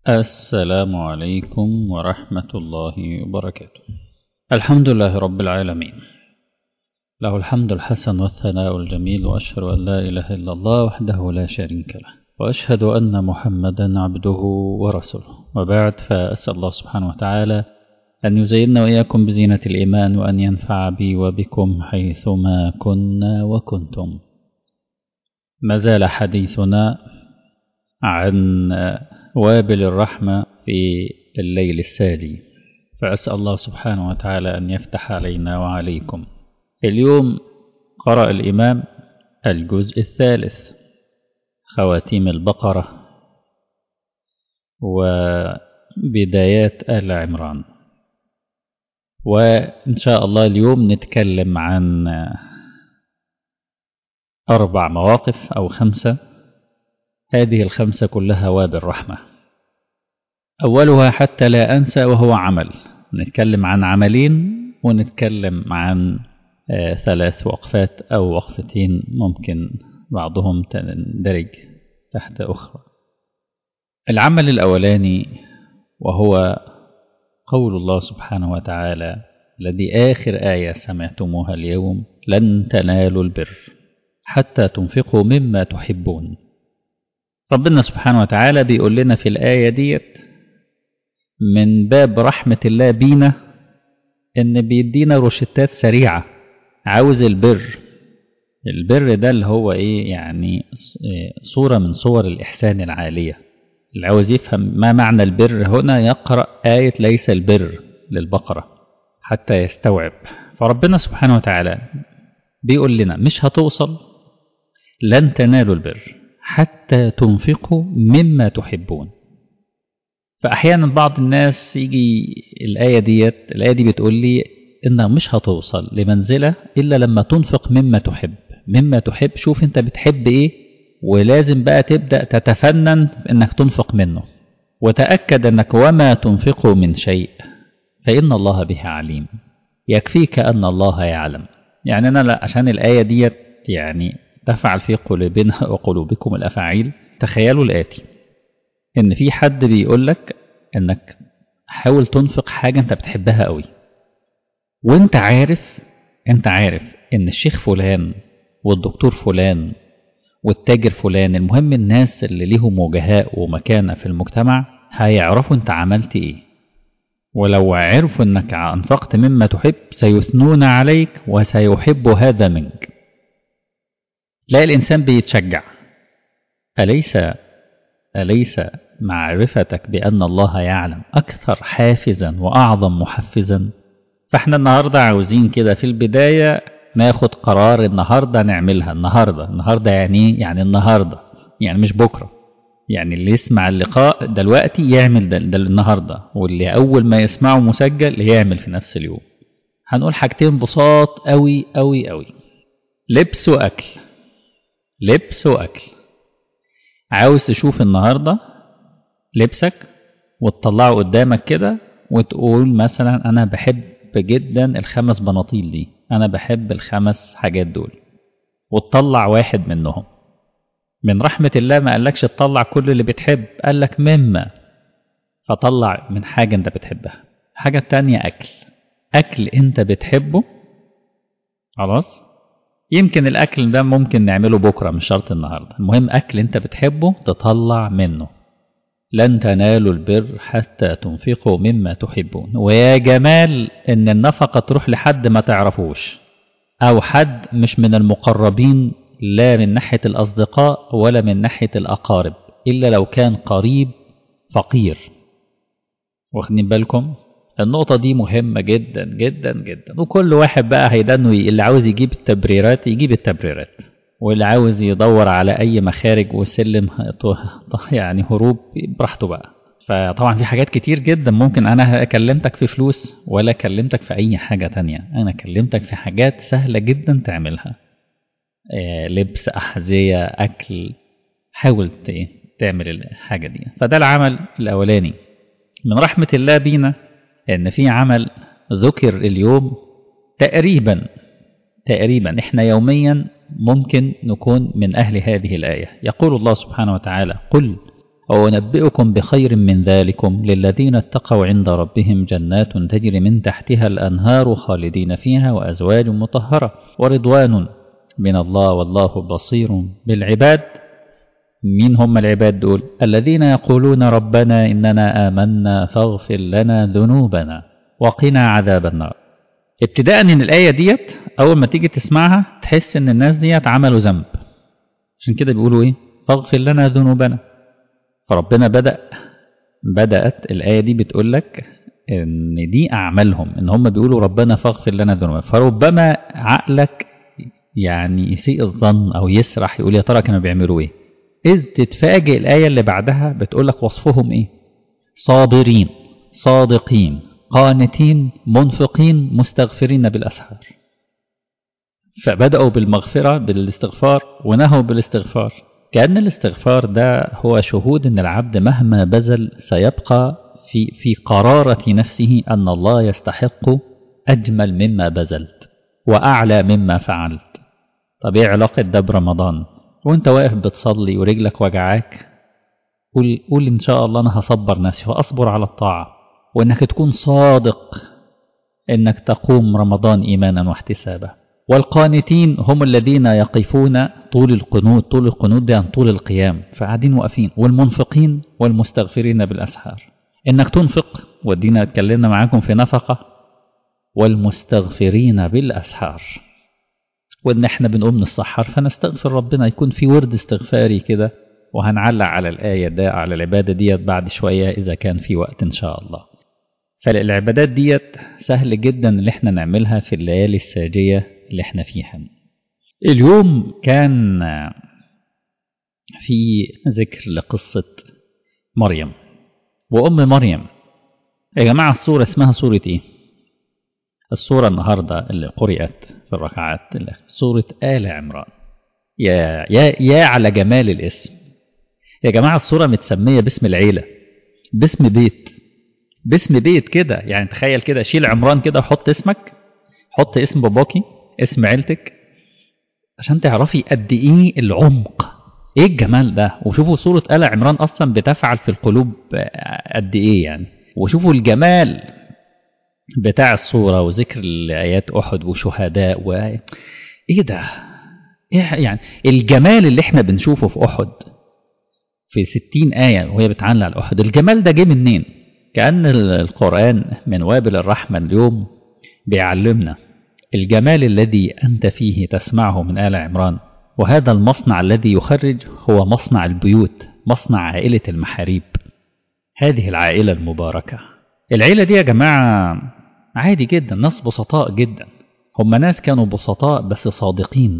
السلام عليكم ورحمة الله وبركاته الحمد لله رب العالمين له الحمد الحسن والثناء الجميل وأشهد أن لا إله إلا الله وحده لا شريك له وأشهد أن محمدا عبده ورسوله وبعد فأسأل الله سبحانه وتعالى أن يزيننا وإياكم بزينة الإيمان وأن ينفع بي وبكم حيثما كنا وكنتم ما زال حديثنا عن وابل الرحمة في الليل السالي فأسأل الله سبحانه وتعالى أن يفتح علينا وعليكم اليوم قرأ الإمام الجزء الثالث خواتيم البقرة وبدايات آل عمران وإن شاء الله اليوم نتكلم عن أربع مواقف أو خمسة هذه الخمسة كلها وابل رحمة أولها حتى لا أنسى وهو عمل نتكلم عن عملين ونتكلم عن آه ثلاث وقفات أو وقفتين ممكن بعضهم تندرج تحت أخرى العمل الأولاني وهو قول الله سبحانه وتعالى الذي آخر آية سمعتموها اليوم لن تنالوا البر حتى تنفقوا مما تحبون ربنا سبحانه وتعالى بيقول لنا في الآية ديت من باب رحمة الله بينا إن بيدينا روشتات سريعة عاوز البر البر ده اللي هو إيه يعني صورة من صور الإحسان العالية اللي عاوز يفهم ما معنى البر هنا يقرأ آية ليس البر للبقرة حتى يستوعب فربنا سبحانه وتعالى بيقول لنا مش هتوصل لن تنالوا البر حتى تنفقوا مما تحبون فأحيانا بعض الناس يجي الآية ديت الآية دي بتقول لي إنها مش هتوصل لمنزلة إلا لما تنفق مما تحب مما تحب شوف أنت بتحب إيه ولازم بقى تبدأ تتفنن في إنك تنفق منه وتأكد أنك وما تنفقوا من شيء فإن الله به عليم يكفيك أن الله يعلم يعني أنا لا عشان الآية ديت يعني تفعل في قلوبنا وقلوبكم الأفاعيل تخيلوا الآتي إن في حد بيقول لك إنك حاول تنفق حاجة أنت بتحبها قوي وأنت عارف أنت عارف إن الشيخ فلان والدكتور فلان والتاجر فلان المهم الناس اللي ليهم وجهاء ومكانة في المجتمع هيعرفوا أنت عملت إيه ولو عرفوا أنك أنفقت مما تحب سيثنون عليك وسيحب هذا منك لا الإنسان بيتشجع أليس أليس معرفتك بأن الله يعلم أكثر حافزا وأعظم محفزا فإحنا النهاردة عاوزين كده في البداية ناخد قرار النهاردة نعملها النهاردة النهاردة يعني يعني النهاردة يعني مش بكرة يعني اللي يسمع اللقاء دلوقتي يعمل ده, ده النهاردة واللي أول ما يسمعه مسجل يعمل في نفس اليوم هنقول حاجتين بساط قوي قوي قوي لبس وأكل لبس وأكل عاوز تشوف النهاردة لبسك وتطلعه قدامك كده وتقول مثلا أنا بحب جدا الخمس بناطيل دي أنا بحب الخمس حاجات دول وتطلع واحد منهم من رحمة الله ما قالكش تطلع كل اللي بتحب قالك مما فطلع من حاجة أنت بتحبها حاجة تانية أكل أكل أنت بتحبه خلاص يمكن الأكل ده ممكن نعمله بكرة مش شرط النهاردة المهم أكل أنت بتحبه تطلع منه لن تنالوا البر حتى تنفقوا مما تحبون ويا جمال إن النفقة تروح لحد ما تعرفوش أو حد مش من المقربين لا من ناحية الأصدقاء ولا من ناحية الأقارب إلا لو كان قريب فقير واخدين بالكم النقطة دي مهمة جدا جدا جدا وكل واحد بقى هيدنه اللي عاوز يجيب التبريرات يجيب التبريرات واللي عاوز يدور على أي مخارج وسلم يعني هروب براحته بقى فطبعا في حاجات كتير جدا ممكن أنا كلمتك في فلوس ولا كلمتك في أي حاجة تانية أنا كلمتك في حاجات سهلة جدا تعملها آه لبس أحذية أكل حاول تعمل الحاجة دي فده العمل الأولاني من رحمة الله بينا ان في عمل ذكر اليوم تقريبا تقريبا احنا يوميا ممكن نكون من اهل هذه الايه يقول الله سبحانه وتعالى قل وأنبئكم بخير من ذلكم للذين اتقوا عند ربهم جنات تجري من تحتها الأنهار خالدين فيها وأزواج مطهرة ورضوان من الله والله بصير بالعباد مين هم العباد دول الذين يقولون ربنا إننا آمنا فاغفر لنا ذنوبنا وقنا عذاب النار ابتداء من الآية ديت أول ما تيجي تسمعها تحس إن الناس ديت عملوا ذنب عشان كده بيقولوا إيه فاغفر لنا ذنوبنا فربنا بدأ بدأت الآية دي بتقول لك إن دي أعمالهم إن هم بيقولوا ربنا فاغفر لنا ذنوبنا فربما عقلك يعني يسيء الظن أو يسرح يقول يا ترى كانوا بيعملوا إيه إذ تتفاجئ الآية اللي بعدها بتقول لك وصفهم إيه صابرين صادقين قانتين منفقين مستغفرين بالأسحار فبدأوا بالمغفرة بالاستغفار ونهوا بالاستغفار كأن الاستغفار ده هو شهود أن العبد مهما بذل سيبقى في في قرارة نفسه أن الله يستحق أجمل مما بذلت وأعلى مما فعلت طب إيه علاقة ده برمضان وأنت واقف بتصلي ورجلك وجعاك قول, قول إن شاء الله أنا هصبر نفسي وأصبر على الطاعة وإنك تكون صادق إنك تقوم رمضان إيمانا واحتسابا والقانتين هم الذين يقفون طول القنوت طول القنوت ده عن طول القيام فقاعدين واقفين والمنفقين والمستغفرين بالأسحار إنك تنفق ودينا اتكلمنا معاكم في نفقة والمستغفرين بالأسحار وإن إحنا بنقوم نسحر فنستغفر ربنا يكون في ورد استغفاري كده وهنعلق على الآية ده على العبادة ديت بعد شوية إذا كان في وقت إن شاء الله فالعبادات ديت سهل جدا اللي احنا نعملها في الليالي الساجية اللي احنا فيها اليوم كان في ذكر لقصة مريم وأم مريم يا جماعة الصورة اسمها صورة ايه الصورة النهاردة اللي قرأت في الركعات صورة آل عمران يا, يا, يا على جمال الاسم يا جماعة الصورة متسمية باسم العيلة باسم بيت باسم بيت كده يعني تخيل كده شيل عمران كده وحط اسمك حط اسم باباكي اسم عيلتك عشان تعرفي قد ايه العمق ايه الجمال ده وشوفوا صورة آل عمران اصلا بتفعل في القلوب قد ايه يعني وشوفوا الجمال بتاع الصورة وذكر آيات أحد وشهداء و ايه ده إيه يعني الجمال اللي احنا بنشوفه في أحد في ستين آية وهي بتعلق على أحد الجمال ده جه منين كأن القرآن من وابل الرحمة اليوم بيعلمنا الجمال الذي أنت فيه تسمعه من آل عمران وهذا المصنع الذي يخرج هو مصنع البيوت مصنع عائلة المحاريب هذه العائلة المباركة العيلة دي يا جماعة عادي جدا ناس بسطاء جدا هم ناس كانوا بسطاء بس صادقين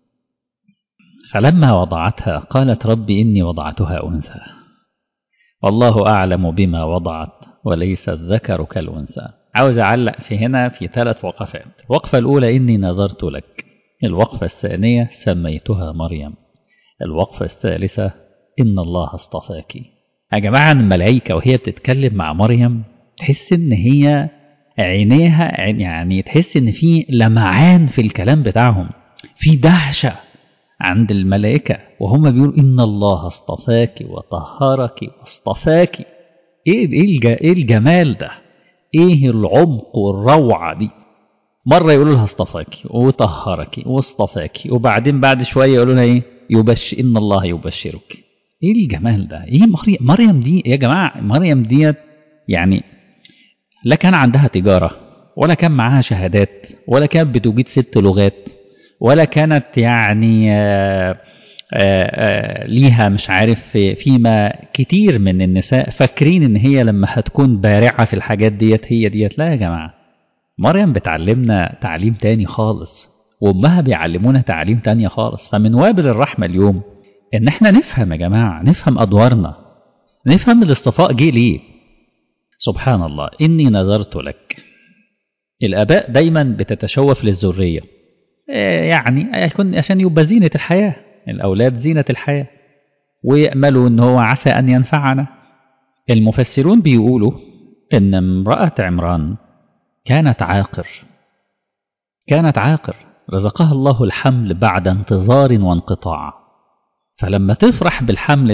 فلما وضعتها قالت رب إني وضعتها أنثى والله أعلم بما وضعت وليس الذكر كالأنثى عاوز أعلق في هنا في ثلاث وقفات الوقفة الأولى إني نظرت لك الوقفة الثانية سميتها مريم الوقفة الثالثة إن الله اصطفاك يا جماعة الملائكة وهي بتتكلم مع مريم تحس إن هي عينيها يعني تحس إن في لمعان في الكلام بتاعهم في دهشة عند الملائكة وهم بيقولوا إن الله اصطفاك وطهرك واصطفاك إيه, إيه الجمال ده إيه العمق والروعة دي مرة يقولوا لها اصطفاك وطهرك واصطفاك وبعدين بعد شوية يقولوا لها إيه يبشر إن الله يبشرك إيه الجمال ده إيه مريم, مريم دي يا جماعة مريم ديت يعني لا كان عندها تجارة ولا كان معاها شهادات ولا كانت بتجيد ست لغات ولا كانت يعني آآ آآ ليها مش عارف فيما كتير من النساء فاكرين ان هي لما هتكون بارعة في الحاجات ديت هي ديت لا يا جماعة مريم بتعلمنا تعليم تاني خالص وامها بيعلمونا تعليم تانية خالص فمن وابل الرحمة اليوم ان احنا نفهم يا جماعة نفهم ادوارنا نفهم الاصطفاء جه ليه سبحان الله اني نذرت لك الاباء دايما بتتشوف للذريه يعني يكون عشان يبقى زينة الحياة الأولاد زينة الحياة ويأملوا أن هو عسى أن ينفعنا المفسرون بيقولوا أن امرأة عمران كانت عاقر كانت عاقر رزقها الله الحمل بعد انتظار وانقطاع فلما تفرح بالحمل ده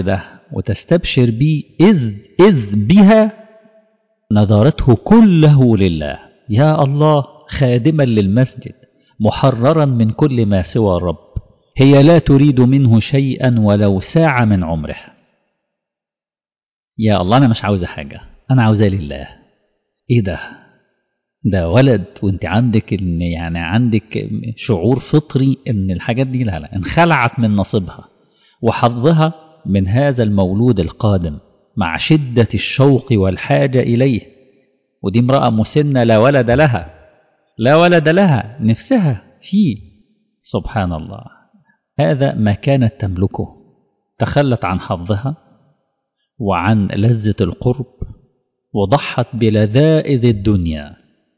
وتستبشر به إذ, إذ بها نظرته كله لله يا الله خادما للمسجد محررا من كل ما سوى الرب هي لا تريد منه شيئا ولو ساعة من عمره يا الله أنا مش عاوزة حاجة أنا عاوزة لله إيه ده ده ولد وانت عندك ان يعني عندك شعور فطري ان الحاجات دي لا لا انخلعت من نصيبها وحظها من هذا المولود القادم مع شدة الشوق والحاجة إليه ودي امرأة مسنة لا ولد لها لا ولد لها نفسها فيه سبحان الله هذا ما كانت تملكه تخلت عن حظها وعن لذة القرب وضحت بلذائذ الدنيا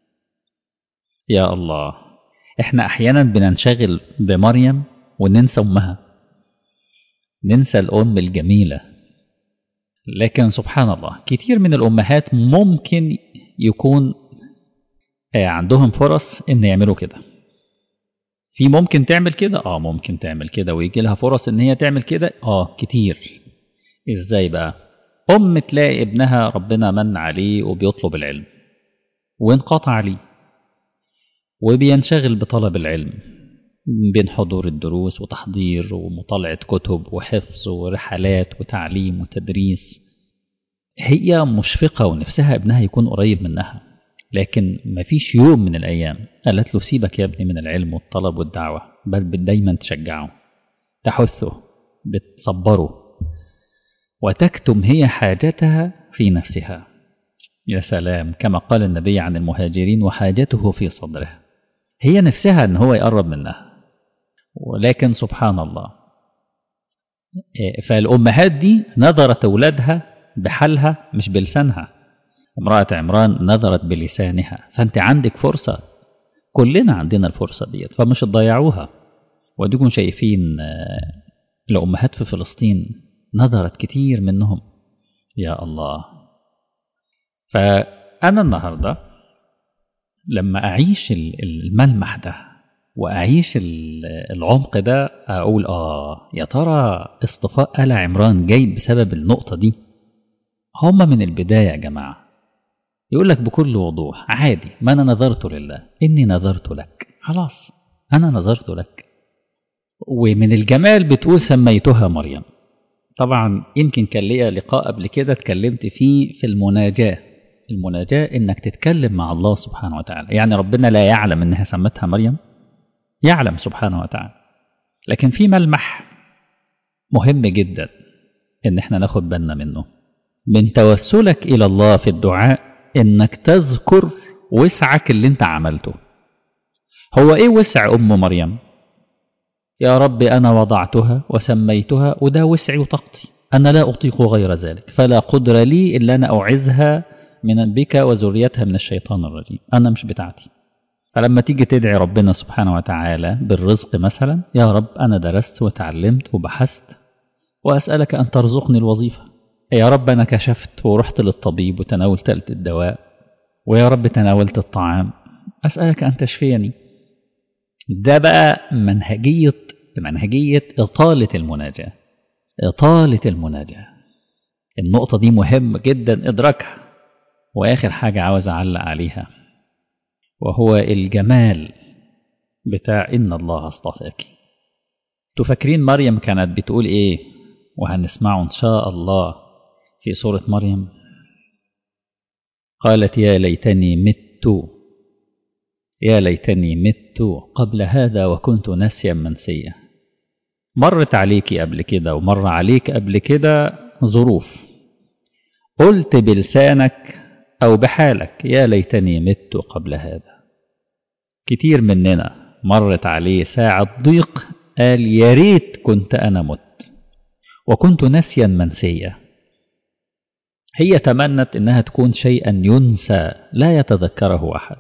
يا الله احنا احيانا بننشغل بمريم وننسى امها ننسى الام الجميله لكن سبحان الله كتير من الامهات ممكن يكون عندهم فرص ان يعملوا كده في ممكن تعمل كده اه ممكن تعمل كده ويجي لها فرص ان هي تعمل كده اه كتير ازاي بقى ام تلاقي ابنها ربنا من عليه وبيطلب العلم وانقطع عليه وبينشغل بطلب العلم بين حضور الدروس وتحضير ومطالعة كتب وحفظ ورحلات وتعليم وتدريس هي مشفقة ونفسها ابنها يكون قريب منها لكن مفيش يوم من الأيام قالت له سيبك يا ابني من العلم والطلب والدعوة بل دايما تشجعه تحثه بتصبره وتكتم هي حاجتها في نفسها يا سلام كما قال النبي عن المهاجرين وحاجته في صدره هي نفسها ان هو يقرب منها ولكن سبحان الله فالامهات دي نظرت اولادها بحالها مش بلسانها امراه عمران نظرت بلسانها فانت عندك فرصه كلنا عندنا الفرصه ديت فمش تضيعوها وديكم شايفين الامهات في فلسطين نظرت كتير منهم يا الله فانا النهارده لما أعيش الملمح ده وأعيش العمق ده أقول آه يا ترى اصطفاء آل عمران جاي بسبب النقطة دي هما من البداية يا جماعة يقول لك بكل وضوح عادي ما أنا نظرت لله إني نظرت لك خلاص أنا نظرت لك ومن الجمال بتقول سميتها مريم طبعا يمكن كان ليا لقاء قبل كده اتكلمت فيه في المناجاه المناجاة إنك تتكلم مع الله سبحانه وتعالى يعني ربنا لا يعلم إنها سمتها مريم يعلم سبحانه وتعالى لكن في ملمح مهم جدا إن احنا ناخد بالنا منه من توسلك إلى الله في الدعاء إنك تذكر وسعك اللي انت عملته هو إيه وسع أم مريم يا رب أنا وضعتها وسميتها وده وسعي وطاقتي أنا لا أطيق غير ذلك فلا قدر لي إلا أن أعزها من بك وذريتها من الشيطان الرجيم أنا مش بتاعتي فلما تيجي تدعي ربنا سبحانه وتعالى بالرزق مثلا يا رب أنا درست وتعلمت وبحثت وأسألك أن ترزقني الوظيفة يا رب أنا كشفت ورحت للطبيب وتناولت الدواء ويا رب تناولت الطعام أسألك أن تشفيني ده بقى منهجية منهجية إطالة المناجاة إطالة المناجاة النقطة دي مهم جدا إدراكها وآخر حاجة عاوز أعلق عليها وهو الجمال بتاع إن الله اصطفاك تفكرين مريم كانت بتقول إيه وهنسمعه إن شاء الله في سورة مريم قالت يا ليتني مت يا ليتني مت قبل هذا وكنت ناسيا منسيا مرت عليكي قبل كده ومر عليك قبل كده ظروف قلت بلسانك أو بحالك يا ليتني مت قبل هذا كتير مننا مرت عليه ساعة ضيق قال يا ريت كنت أنا مت وكنت نسيا منسيا هي تمنت إنها تكون شيئا ينسى لا يتذكره أحد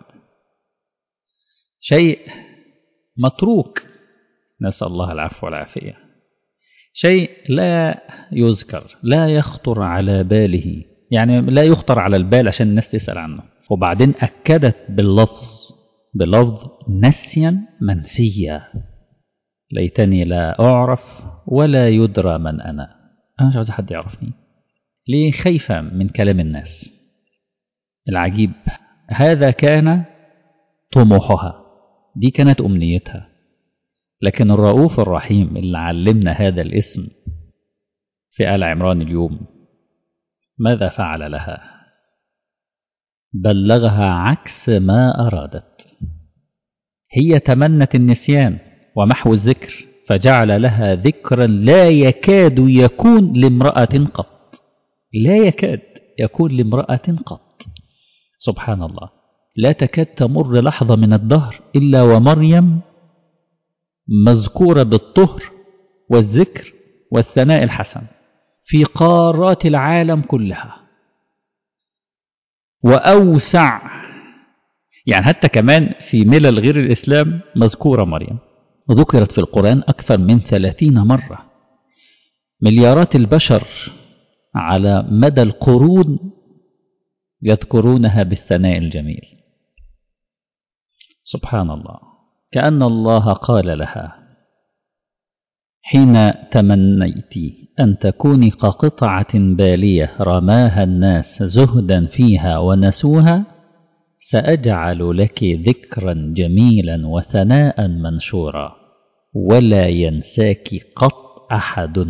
شيء متروك نسأل الله العفو والعافية شيء لا يذكر لا يخطر على باله يعني لا يخطر على البال عشان الناس تسأل عنه وبعدين أكدت باللفظ بلفظ نسيا منسيا ليتني لا أعرف ولا يدرى من أنا أنا مش عاوز حد يعرفني ليه خايفة من كلام الناس العجيب هذا كان طموحها دي كانت أمنيتها لكن الرؤوف الرحيم اللي علمنا هذا الاسم في آل عمران اليوم ماذا فعل لها بلغها عكس ما أرادت هي تمنت النسيان ومحو الذكر فجعل لها ذكرا لا يكاد يكون لامرأة قط لا يكاد يكون لامرأة قط سبحان الله لا تكاد تمر لحظة من الدهر إلا ومريم مذكورة بالطهر والذكر والثناء الحسن في قارات العالم كلها وأوسع يعني حتى كمان في ملل غير الإسلام مذكورة مريم ذكرت في القرآن أكثر من ثلاثين مرة مليارات البشر على مدى القرون يذكرونها بالثناء الجميل سبحان الله كأن الله قال لها حين تمنيت أن تكوني كقطعة بالية رماها الناس زهدا فيها ونسوها سأجعل لك ذكرا جميلا وثناء منشورا ولا ينساك قط أحد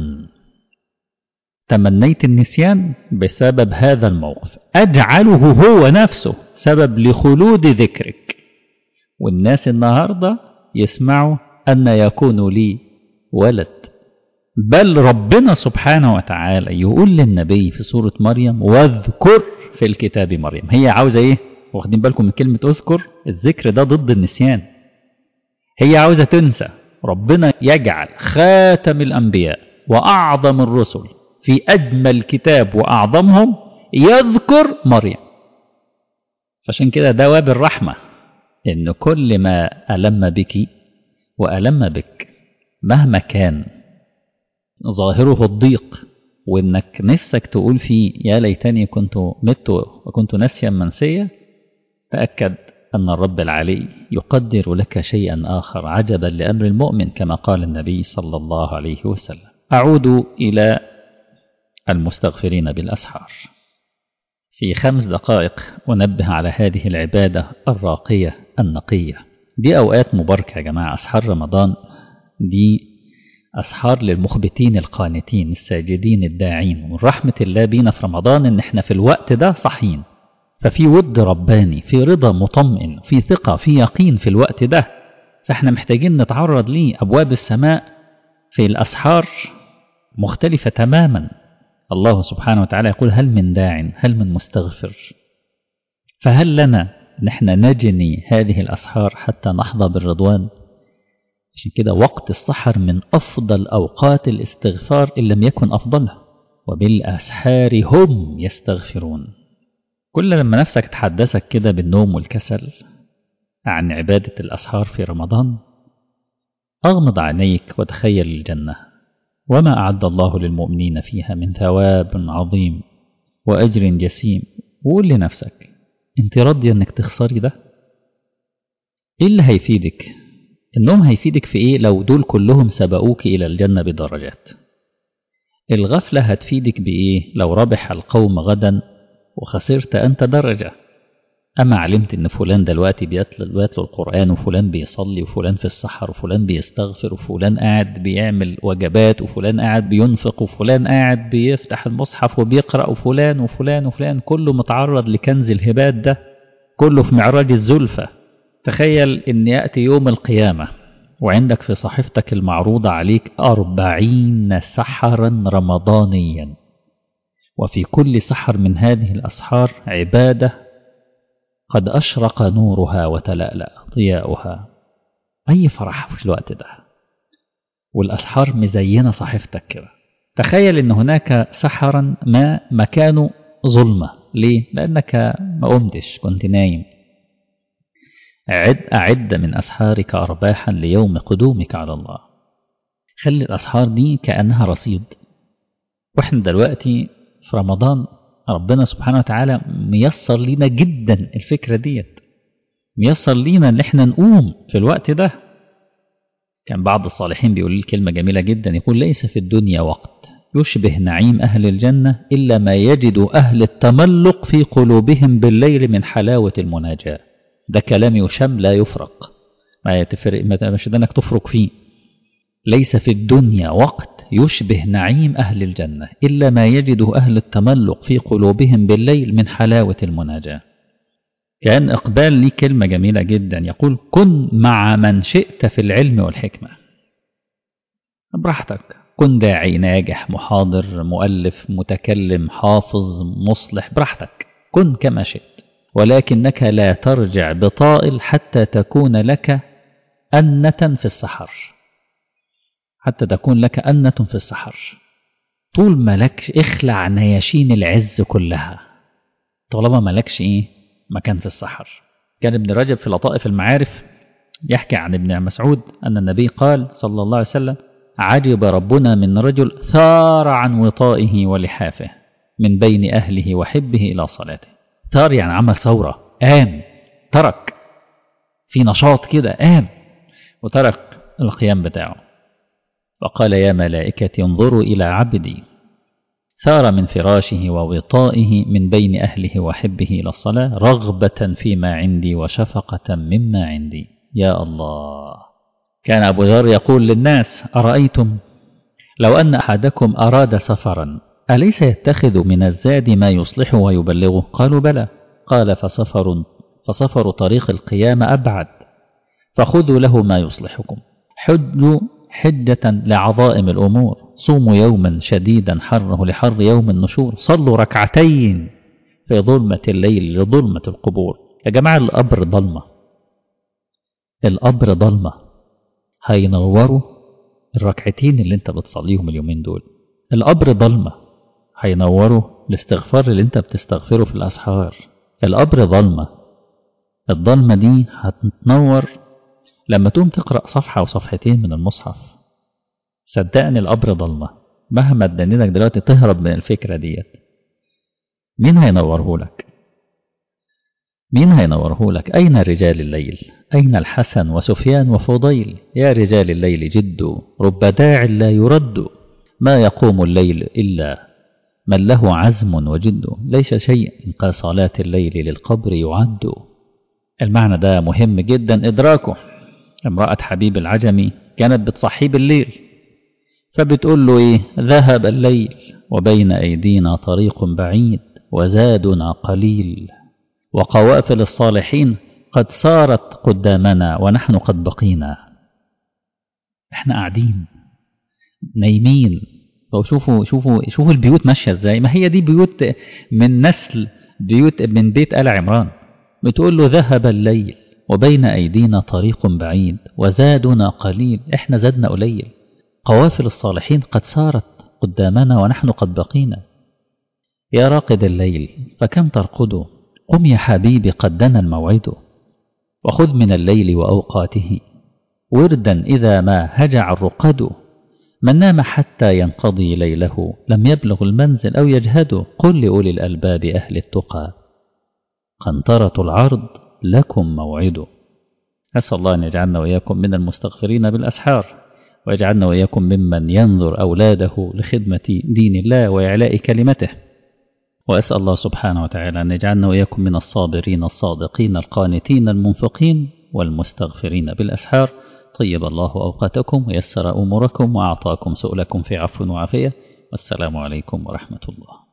تمنيت النسيان بسبب هذا الموقف أجعله هو نفسه سبب لخلود ذكرك والناس النهاردة يسمعوا أن يكون لي ولد بل ربنا سبحانه وتعالى يقول للنبي في سورة مريم واذكر في الكتاب مريم هي عاوزة ايه واخدين بالكم من كلمة اذكر الذكر ده ضد النسيان هي عاوزة تنسى ربنا يجعل خاتم الأنبياء وأعظم الرسل في أجمل كتاب وأعظمهم يذكر مريم فعشان كده ده باب الرحمة إن كل ما ألم بك وألم بك مهما كان ظاهره الضيق وإنك نفسك تقول فيه يا ليتني كنت مت وكنت نسيا منسيا تأكد أن الرب العلي يقدر لك شيئا آخر عجبا لأمر المؤمن كما قال النبي صلى الله عليه وسلم أعود إلى المستغفرين بالأسحار في خمس دقائق أنبه على هذه العبادة الراقية النقية دي أوقات مباركة يا جماعة أسحار رمضان دي أسحار للمخبتين القانتين الساجدين الداعين ومن رحمة الله بينا في رمضان إن إحنا في الوقت ده صحين ففي ود رباني في رضا مطمئن في ثقة في يقين في الوقت ده فإحنا محتاجين نتعرض ليه أبواب السماء في الأسحار مختلفة تماما الله سبحانه وتعالى يقول هل من داع هل من مستغفر فهل لنا نحن نجني هذه الأسحار حتى نحظى بالرضوان عشان كده وقت السحر من أفضل أوقات الاستغفار إن لم يكن أفضلها وبالأسحار هم يستغفرون كل لما نفسك تحدثك كده بالنوم والكسل عن عبادة الأسحار في رمضان أغمض عينيك وتخيل الجنة وما أعد الله للمؤمنين فيها من ثواب عظيم وأجر جسيم وقول لنفسك انت راضية انك تخسري ده ايه اللي هيفيدك النوم هيفيدك في ايه لو دول كلهم سبقوك الى الجنة بدرجات الغفلة هتفيدك بايه لو ربح القوم غدا وخسرت انت درجة اما علمت ان فلان دلوقتي بيتلو, بيتلو القرآن وفلان بيصلي وفلان في السحر وفلان بيستغفر وفلان قاعد بيعمل وجبات وفلان قاعد بينفق وفلان قاعد بيفتح المصحف وبيقرأ وفلان وفلان وفلان كله متعرض لكنز الهبات ده كله في معراج الزلفة تخيل ان يأتي يوم القيامة وعندك في صحيفتك المعروضة عليك أربعين سحرا رمضانيا وفي كل سحر من هذه الأسحار عبادة قد أشرق نورها وتلألأ ضياؤها أي فرح في الوقت ده والأسحار مزينة صحيفتك كده تخيل أن هناك سحرا ما مكانه ظلمة ليه؟ لأنك ما قمتش كنت نايم عد أعد من أسحارك أرباحا ليوم قدومك على الله خلي الأسحار دي كأنها رصيد وإحنا دلوقتي في رمضان ربنا سبحانه وتعالى ميسر لينا جدا الفكرة ديت ميسر لينا ان احنا نقوم في الوقت ده كان بعض الصالحين بيقول لي كلمة جميلة جدا يقول ليس في الدنيا وقت يشبه نعيم أهل الجنة إلا ما يجد أهل التملق في قلوبهم بالليل من حلاوة المناجاة ده كلام يشم لا يفرق ما يتفرق ما مش ده انك تفرق فيه ليس في الدنيا وقت يشبه نعيم أهل الجنة إلا ما يجده أهل التملق في قلوبهم بالليل من حلاوة المناجاة كان إقبال لي كلمة جميلة جدا يقول كن مع من شئت في العلم والحكمة براحتك كن داعي ناجح محاضر مؤلف متكلم حافظ مصلح براحتك كن كما شئت ولكنك لا ترجع بطائل حتى تكون لك أنة في السحر حتى تكون لك أنة في السحر طول ما لكش اخلع نياشين العز كلها طالما ما لكش ايه مكان في السحر كان ابن رجب في لطائف المعارف يحكي عن ابن مسعود أن النبي قال صلى الله عليه وسلم عجب ربنا من رجل ثار عن وطائه ولحافه من بين أهله وحبه إلى صلاته ثار يعني عمل ثورة قام ترك في نشاط كده قام وترك القيام بتاعه وقال يا ملائكة انظروا إلى عبدي ثار من فراشه ووطائه من بين أهله وحبه إلى الصلاة رغبة فيما عندي وشفقة مما عندي يا الله كان أبو ذر يقول للناس أرأيتم لو أن أحدكم أراد سفرا أليس يتخذ من الزاد ما يصلحه ويبلغه قالوا بلى قال فسفر فسفر طريق القيامة أبعد فخذوا له ما يصلحكم حجوا حجة لعظائم الأمور صوموا يوما شديدا حره لحر يوم النشور صلوا ركعتين في ظلمة الليل لظلمة القبور يا جماعة القبر ضلمة القبر ضلمة هينوروا الركعتين اللي انت بتصليهم اليومين دول القبر ضلمة هينوروا الاستغفار اللي انت بتستغفره في الأسحار القبر ضلمة الضلمة دي هتنور لما تقوم تقرأ صفحة أو صفحتين من المصحف صدقني القبر ضلمة مهما ادانينك دلوقتي تهرب من الفكرة ديت مين هينوره لك مين هينوره لك أين رجال الليل أين الحسن وسفيان وفضيل يا رجال الليل جدوا رب داع لا يرد ما يقوم الليل إلا من له عزم وجد ليس شيء كصلاة الليل للقبر يعد المعنى ده مهم جدا إدراكه امرأة حبيب العجمي كانت بتصحيه بالليل فبتقول له إيه ذهب الليل وبين أيدينا طريق بعيد وزادنا قليل وقوافل الصالحين قد صارت قدامنا ونحن قد بقينا احنا قاعدين نايمين وشوفوا شوفوا شوفوا البيوت ماشيه ازاي ما هي دي بيوت من نسل بيوت من بيت ال عمران بتقول له ذهب الليل وبين ايدينا طريق بعيد وزادنا قليل احنا زادنا قليل قوافل الصالحين قد سارت قدامنا ونحن قد بقينا يا راقد الليل فكم ترقد قم يا حبيبي قد دنا الموعد وخذ من الليل وأوقاته وردا إذا ما هجع الرقد من نام حتى ينقضي ليله لم يبلغ المنزل أو يجهد قل لأولي الألباب أهل التقى قنطرة العرض لكم موعد أسأل الله أن يجعلنا وإياكم من المستغفرين بالأسحار ويجعلنا وإياكم ممن ينظر أولاده لخدمة دين الله وإعلاء كلمته وأسأل الله سبحانه وتعالى أن يجعلنا وإياكم من الصابرين الصادقين القانتين المنفقين والمستغفرين بالأسحار طيب الله أوقاتكم ويسر أموركم وأعطاكم سؤلكم في عفو وعافية والسلام عليكم ورحمة الله